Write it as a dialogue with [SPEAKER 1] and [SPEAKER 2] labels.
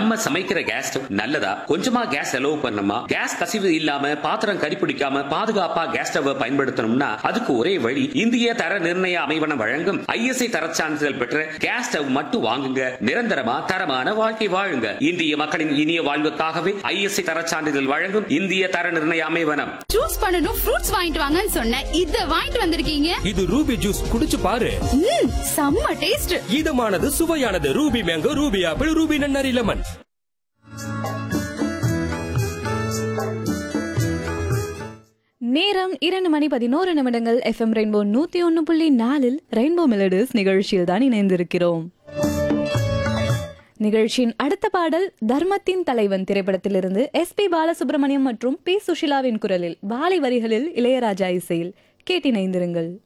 [SPEAKER 1] நம்ம சமைக்கிற gas stove நல்லதா கொஞ்சமா கேஸ் செலவு பண்ணணுமா கேஸ் கசிவு இல்லாம பாத்திரம் கரிப்பிடிக்காம பாதுகாப்பா கேஸ் ஸ்டவ் பயன்படுத்தணும்னா அதுக்கு ஒரே வழி இந்திய தர நிர்ணய அமைவனம் வழங்கும் ஐஎஸ்ஐ தரச் சான்றிதழ் பெற்ற கேஸ் ஸ்டவ் மட்டும் வாங்குங்க நிரந்தரமா தரமான வாழ்க்கை வாழுங்க இந்திய மக்களின் இனிய வாழ்வுக்காகவே ஐஎஸ்ஐ தரச் சான்றிதழ் வழங்கும் இந்திய தர நிர்ணய அமைவனம்
[SPEAKER 2] ஜூஸ் பண்ணனும் ஃப்ரூட்ஸ் வாங்கிட்டு வாங்கன்னு சொன்னேன் இத வாங்கிட்டு வந்திருக்கீங்க
[SPEAKER 3] இது ரூபி ஜூஸ் குடிச்சு பாரு
[SPEAKER 2] ம் செம்ம டேஸ்ட்
[SPEAKER 3] இதமானது சுவையானது ruby mango ruby apple ruby நன்னாரி லெமன்
[SPEAKER 4] நேரம் இரண்டு மணி பதினோரு நிமிடங்கள் எஃப்எம் ரெயின்போ நூத்தி ஒன்னு புள்ளி நாலில் ரெயின்போ மெலடிஸ் நிகழ்ச்சியில் தான் இணைந்திருக்கிறோம் நிகழ்ச்சியின் அடுத்த பாடல் தர்மத்தின் தலைவன் திரைப்படத்திலிருந்து எஸ் பி பாலசுப்ரமணியம் மற்றும் பி சுஷிலாவின் குரலில் வாலி வரிகளில் இளையராஜா இசையில் கேட்டிணைந்திருங்கள்